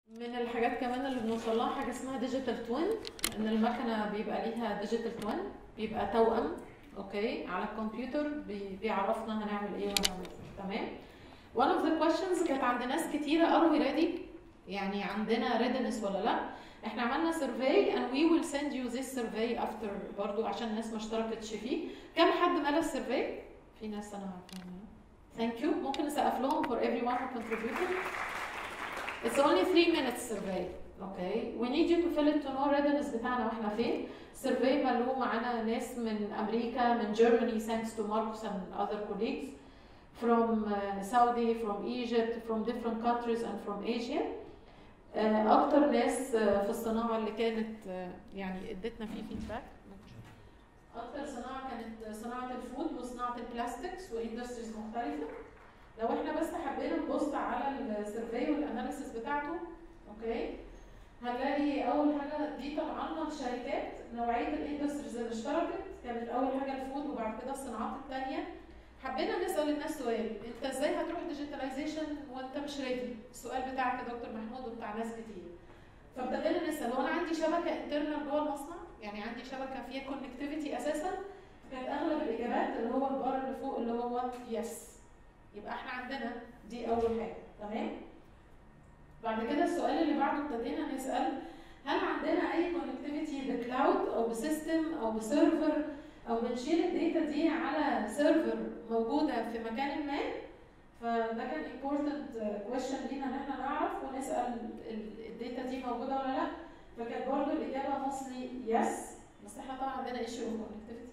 من الحاجات كمان اللي بنوصل لها حاجه اسمها ديجيتال توين ان المكنه بيبقى ليها ديجيتال توين بيبقى توأم اوكي على الكمبيوتر بي- بيعرفنا هنعمل ايه وهنعمل ايه تمام one of the questions كانت عند ناس كتيره are we ready يعني عندنا readiness ولا لا احنا عملنا survey and we will send you this survey after برضو عشان الناس ما اشتركتش فيه كم حد ملا السيرفي في ناس انا عارفاها ثانك يو ممكن نسقف لهم for everyone who contributed It's only 3 minutes survey. Okay. We need you to fill it to know readiness بتاعنا واحنا فين. Survey ملوه معانا ناس من أمريكا من Germany thanks to Marcus and other colleagues from uh, Saudi, from Egypt, from different countries and from Asia. Uh, أكتر ناس uh, في الصناعة اللي كانت uh, يعني ادتنا فيه فيدباك أكتر صناعة كانت صناعة الفود وصناعة البلاستكس واندستريز مختلفة. لو احنا بس حبينا نبص على السيرفي والاناليسيس بتاعته اوكي هنلاقي اول حاجه دي طبعا لنا الشركات نوعيه الاندستريز اللي اشتركت كانت اول حاجه الفود وبعد كده الصناعات الثانيه حبينا نسال الناس سؤال انت ازاي هتروح ديجيتاليزيشن وانت مش ريدي السؤال بتاعك يا دكتور محمود وبتاع ناس كتير فابتدينا نسال هو انا عندي شبكه انترنال جوه المصنع يعني عندي شبكه فيها كونكتيفيتي اساسا كانت اغلب الاجابات اللي هو البار اللي فوق اللي هو يس يبقى احنا عندنا دي اول حاجه تمام بعد كده السؤال اللي بعده ابتدينا نسال هل عندنا اي كونكتيفيتي بكلاود او بسيستم او بسيرفر او بنشيل الداتا دي على سيرفر موجوده في مكان ما فده كان important question لينا ان احنا نعرف ونسال الداتا دي موجوده ولا لا فكانت برضه الاجابه mostly yes بس احنا طبعا عندنا issue of connectivity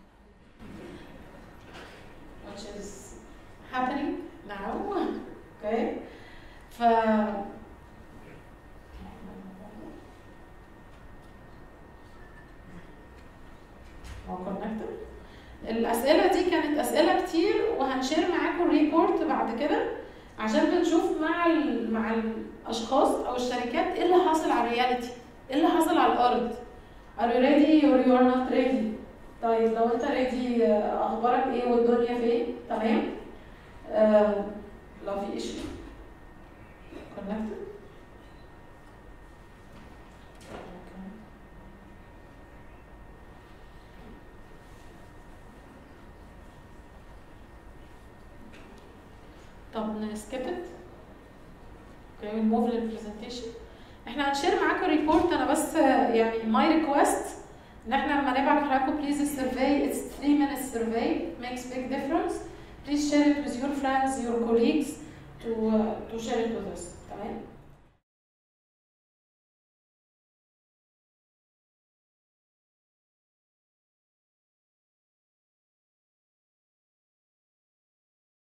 which is happening now okay ف هو connected الأسئلة دي كانت أسئلة كتير وهنشير معاكم الريبورت بعد كده عشان بنشوف مع ال... مع الأشخاص أو الشركات إيه اللي حاصل على الرياليتي إيه اللي حاصل على الأرض Are you ready or you are not ready؟ طيب لو أنت ready أخبارك إيه والدنيا فين؟ تمام؟ آه لو في issue connected طب نسكيب ات اوكي ونموف للبرزنتيشن احنا هنشير معاكم ريبورت انا بس يعني ماي ريكوست ان احنا لما نبعت لحضراتكم بليز السيرفي اتس 3 minutes survey makes big difference please share it with your friends your colleagues to uh, to share it with us تمام